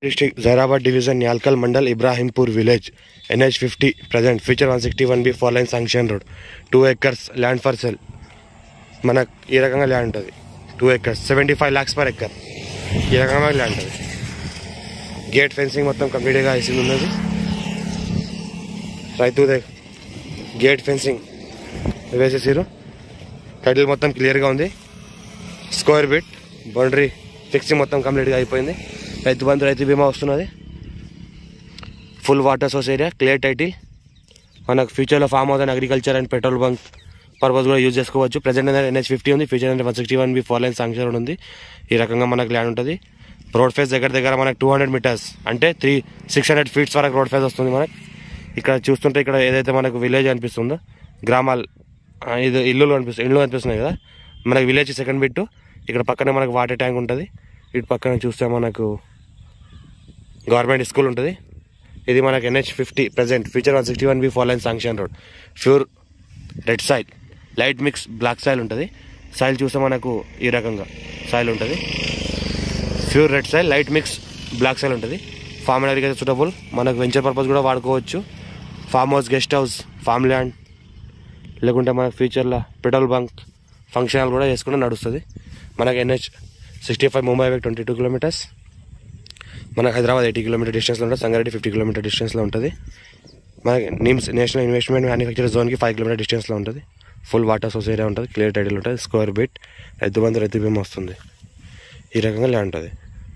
District, Zairabad Division, Nyalkal Mandal, Ibrahimpur Village, NH50, present, feature 161B, four line sanction road, 2 acres land for sale. మనకు ఈ రకంగా land ఉంటుంది two acres seventy five lakhs per acre ఈ రకంగా land ఉంటుంది gate fencing మొత్తం కంప్లీట్గా వేసింది ఉన్నది రైతుదే గేట్ ఫెన్సింగ్ వేసేసారు టైటిల్ మొత్తం క్లియర్గా ఉంది స్క్వేర్ బిట్ బౌండరీ ఫిక్సింగ్ మొత్తం కంప్లీట్గా అయిపోయింది రైతు బంధు రైతు బీమా వస్తున్నది full water source area clear title మనకు ఫ్యూచర్లో farm house and agriculture and petrol bunk purpose కూడా యూజ్ చేసుకోవచ్చు ప్రజెంట్ అనేది ఎన్హెచ్ ఫిఫ్టీ ఉంది ఫ్యూచర్ అనేది one sixty one B four line sanction ఉంది ఈ రకంగా మనకు ల్యాండ్ ఉంటుంది రోడ్ ఫేస్ దగ్గర దగ్గర మనకు టూ హండ్రెడ్ మీటర్స్ అంటే త్రీ సిక్స్ హండ్రెడ్ ఫీట్స్ వరకు రోడ్ ఫేస్ వస్తుంది మనకు ఇక్కడ చూస్తుంటే ఇక్కడ ఏదైతే మనకు విలేజ్ అనిపిస్తుందో గ్రామాలు ఆ, ఇది ఇల్లులు అనిపిస్తుంది ఇల్లు అనిపిస్తున్నాయి కదా మనకి విలేజ్ సెకండ్ బిట్ ఇక్కడ పక్కనే మనకు వాటర్ ట్యాంక్ ఉంటుంది ఇటు పక్కన చూస్తే మనకు గవర్నమెంట్ స్కూల్ ఉంటుంది ఇది మనకి NH fifty present future one sixty one B four line sanction road pure red soil light mix black soil ఉంటుంది సాయిల్ చూస్తే మనకు ఈ రకంగా సాయిల్ ఉంటుంది pure red soil light mix black soil ఉంటుంది ఫార్మ్ అండ్ అగ్రికల్చర్ సూటబుల్ మనకు venture purpose కూడా వాడుకోవచ్చు farm house guest house farm land లేకుంటే మనకు ఫ్యూచర్లో పెట్రోల్ బంక్ ఫంక్షన్ హాల్ కూడా వేసుకుంటే నడుస్తుంది మనకి ఎన్హెచ్ సిక్స్టీ ఫైవ్ ముంబై వైపు ట్వంటీ టూ కిలోమీటర్స్ మనకు హైదరాబాద్ ఎయిటీ కిలోమీటర్ డిస్టెన్స్లో ఉంటుంది సంగారెడ్డి ఫిఫ్టీ కిలోమీటర్ డిస్టెన్స్లో ఉంటుంది మనకి నిమ్స్ నేషనల్ ఇన్వెస్ట్మెంట్ మ్యానుఫ్యాక్చర్ జోన్కి ఫైవ్ కిలోమీటర్ డిస్టెన్స్లో ఉంటుంది ఫుల్ వాటర్ సోర్స్ ఏరియా ఉంటుంది క్లియర్ టైటిల్ ఉంటుంది స్క్వేర్ బిట్ రైతు బంధు రైతు బీమా వస్తుంది ఈ రకంగా ల్యాండ్ ఉంటుంది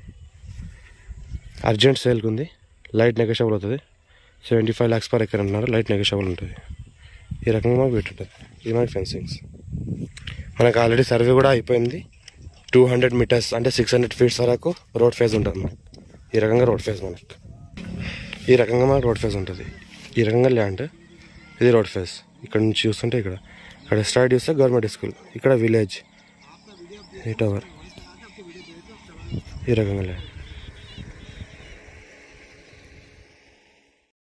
అర్జెంట్ సేల్కి ఉంది లైట్ నెగోషియబుల్ అవుతుంది seventy five lakhs per acre అంటున్నారు లైట్ నెగోషియబుల్ ఉంటుంది ఈ రకంగా మాకు పెట్టుంటుంది ఇది మనకి ఫెన్సింగ్స్ మనకు ఆల్రెడీ సర్వే కూడా అయిపోయింది టూ హండ్రెడ్ మీటర్స్ అంటే సిక్స్ హండ్రెడ్ ఫీట్స్ వరకు రోడ్ ఫేజ్ ఉంటుంది మనకు ఈ రకంగా రోడ్ ఫేజ్ మనకు ఈ రకంగా మనకు రోడ్ ఫేజ్ ఉంటుంది ఈ రకంగా ల్యాండ్ ఇది రోడ్ ఫేజ్ ఇక్కడ నుంచి చూస్తుంటే ఇక్కడ ఇక్కడ స్టార్ట్ చూస్తే గవర్నమెంట్ స్కూల్ ఇక్కడ విలేజ్ ఈ టవర్ ఈ రకంగా ల్యాండ్